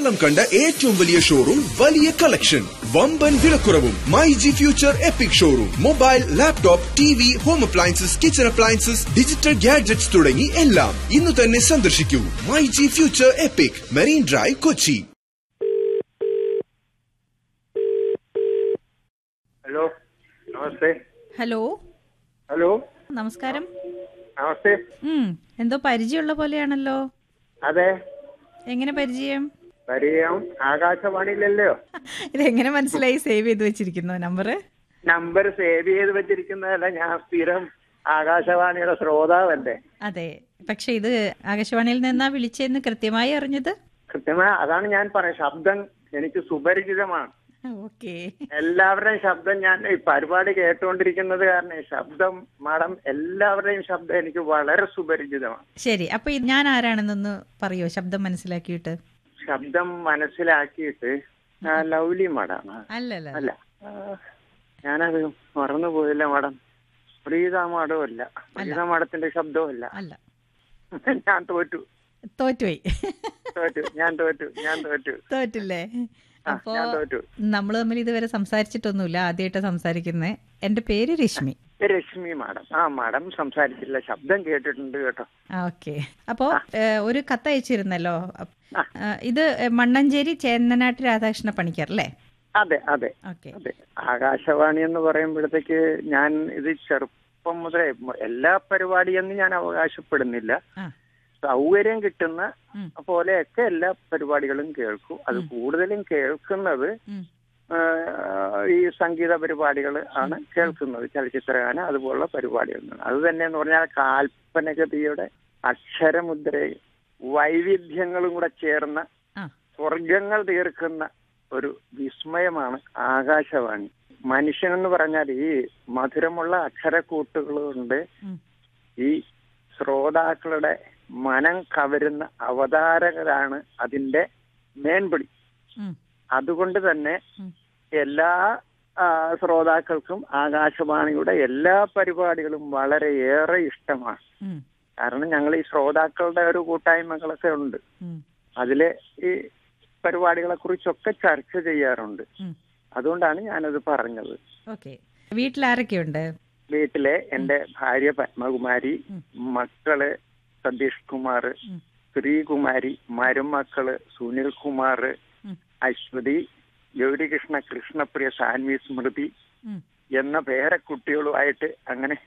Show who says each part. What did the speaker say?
Speaker 1: കേരളം കണ്ട ഏറ്റവും വലിയ ഷോറൂം വലിയ കളക്ഷൻ വമ്പൻ വിലക്കുറവും my G future epic showroom mobile laptop T V home appliances kitchen appliances digital gadgets തുടങ്ങി എല്ലാം ഇന്ന് തന്നെ സന്ദർശിക്കൂ my G future epic marine drive Kochi
Speaker 2: hello നമസ്തേ
Speaker 3: ഹലോ
Speaker 2: ഹലോ
Speaker 3: നമസ്കാരം
Speaker 2: നമസ്തേ
Speaker 3: ഉം എന്തോ പരിചയമുള്ള പോലെയാണല്ലോ
Speaker 2: അതെ
Speaker 3: എങ്ങനെ പരിചയം
Speaker 2: പരിചയം ആകാശവാണിയിലല്ലോ
Speaker 3: ഇതെങ്ങനെ മനസ്സിലായി സേവ് ചെയ്ത് വെച്ചിരിക്കുന്നു നമ്പർ
Speaker 2: നമ്പർ സേവ് ചെയ്ത് വെച്ചിരിക്കുന്നതല്ല ഞാൻ സ്ഥിരം ആകാശവാണിയുടെ ശ്രോതാവല്ലേ
Speaker 3: അതെ പക്ഷെ ഇത് ആകാശവാണിയിൽ നിന്നാ വിളിച്ചെന്ന് കൃത്യമായി അറിഞ്ഞത്
Speaker 2: കൃത്യമായി അതാണ് ഞാൻ പറയാം ശബ്ദം എനിക്ക് സുപരിചിതമാണ്
Speaker 3: ഓക്കെ
Speaker 2: എല്ലാവരുടെയും ശബ്ദം ഞാൻ ഈ പരിപാടി കേട്ടുകൊണ്ടിരിക്കുന്നത് കാരണം ഈ ശബ്ദം മാഡം എല്ലാവരുടെയും ശബ്ദം എനിക്ക് വളരെ സുപരിചിതമാണ്
Speaker 3: ശരി അപ്പൊ ഇത് ഞാൻ ആരാണെന്നൊന്ന് പറയോ ശബ്ദം മനസ്സിലാക്കിയിട്ട്
Speaker 2: ശബ്ദം മനസ്സിലാക്കിയിട്ട് ആ, ലൗലി മാഡാണ്
Speaker 3: അല്ലല്ല
Speaker 2: അല്ല ആ, ഞാനത് മറന്നുപോയില്ല മാഡം പ്രീത മാഡവും അല്ല പ്രീത മാഡത്തിന്റെ ശബ്ദവും അല്ല
Speaker 3: അല്ല
Speaker 2: ഞാൻ തോറ്റു
Speaker 3: തോറ്റുപോയി
Speaker 2: തോറ്റു ഞാൻ തോറ്റു ഞാൻ തോറ്റു
Speaker 3: തോറ്റില്ലേ
Speaker 2: ആ,
Speaker 3: അപ്പോ
Speaker 2: ഞാൻ തോറ്റു
Speaker 3: നമ്മൾ തമ്മിൽ ഇതുവരെ സംസാരിച്ചിട്ടൊന്നുമില്ല ആദ്യമായിട്ട് സംസാരിക്കുന്നത് എന്റെ പേര് രശ്മി
Speaker 2: രശ്മി മാഡം ആ മാഡം സംസാരിച്ചില്ല ശബ്ദം കേട്ടിട്ടുണ്ട് കേട്ടോ
Speaker 3: ഓക്കെ അപ്പോ ഏഹ്, ഒരു കത്ത് അയച്ചിരുന്നല്ലോ ഏഹ്, ഇത് മണ്ണഞ്ചേരി ചേന്നനാട്ട് രാധാകൃഷ്ണ പണിക്കർ അല്ലേ
Speaker 2: അതെ അതെ
Speaker 3: ഓക്കെ
Speaker 2: അതെ ആകാശവാണി എന്ന് പറയുമ്പോഴത്തേക്ക് ഞാൻ ഇത് ചെറുപ്പം മുതലേ എല്ലാ പരിപാടിയെന്നും ഞാൻ അവകാശപ്പെടുന്നില്ല
Speaker 3: ആ
Speaker 2: സൗകര്യം കിട്ടുന്ന
Speaker 3: ഉം.
Speaker 2: പോലെയൊക്കെ എല്ലാ പരിപാടികളും കേൾക്കും അത് കൂടുതലും കേൾക്കുന്നത്
Speaker 3: ഉം.
Speaker 2: ആ, ഈ സംഗീത പരിപാടികൾ ആണ് കേൾക്കുന്നത് ചലച്ചിത്രഗാന അതുപോലുള്ള പരിപാടികൾ അത് തന്നെ എന്ന് പറഞ്ഞാൽ കാൽപ്പനഗതിയുടെ അക്ഷരമുദ്രയും വൈവിധ്യങ്ങളും കൂടെ ചേർന്ന
Speaker 3: ആ
Speaker 2: സ്വർഗങ്ങൾ തീർക്കുന്ന ഒരു വിസ്മയമാണ് ആകാശവാണി മനുഷ്യനെന്ന് പറഞ്ഞാൽ ഈ മധുരമുള്ള അക്ഷരക്കൂട്ടുകളുണ്ട്
Speaker 3: ഉം.
Speaker 2: ഈ ശ്രോതാക്കളുടെ മനം കവരുന്ന അവതാരകരാണ് അതിന്റെ മേൻപിടി
Speaker 3: ഉം.
Speaker 2: അതുകൊണ്ട് തന്നെ
Speaker 3: ഉം.
Speaker 2: എല്ലാ ആ, ശ്രോതാക്കൾക്കും ആകാശവാണിയുടെ എല്ലാ പരിപാടികളും വളരെയേറെ ഇഷ്ടമാണ്
Speaker 3: ഉം.
Speaker 2: കാരണം ഞങ്ങൾ ഈ ശ്രോതാക്കളുടെ ഒരു കൂട്ടായ്മകളൊക്കെ ഉണ്ട്
Speaker 3: ഉം.
Speaker 2: അതില് ഈ പരിപാടികളെ കുറിച്ചൊക്കെ ചർച്ച ചെയ്യാറുണ്ട്
Speaker 3: ഉം.
Speaker 2: അതുകൊണ്ടാണ് ഞാനത് പറഞ്ഞത്
Speaker 3: ഓക്കെ വീട്ടിലാരൊക്കെയുണ്ട്
Speaker 2: വീട്ടിലെ എന്റെ ഭാര്യ പത്മകുമാരി
Speaker 3: ഉം.
Speaker 2: മക്കള് സതീഷ് കുമാർ
Speaker 3: ഉം.
Speaker 2: ശ്രീകുമാരി മരുമക്കള് സുനിൽ കുമാർ
Speaker 3: ഉം.
Speaker 2: അശ്വതി ഗൗരികൃഷ്ണ കൃഷ്ണപ്രിയ സാൻവി സ്മൃതി
Speaker 3: ഉം.
Speaker 2: എന്ന പേരക്കുട്ടികളുമായിട്ട് അങ്ങനെ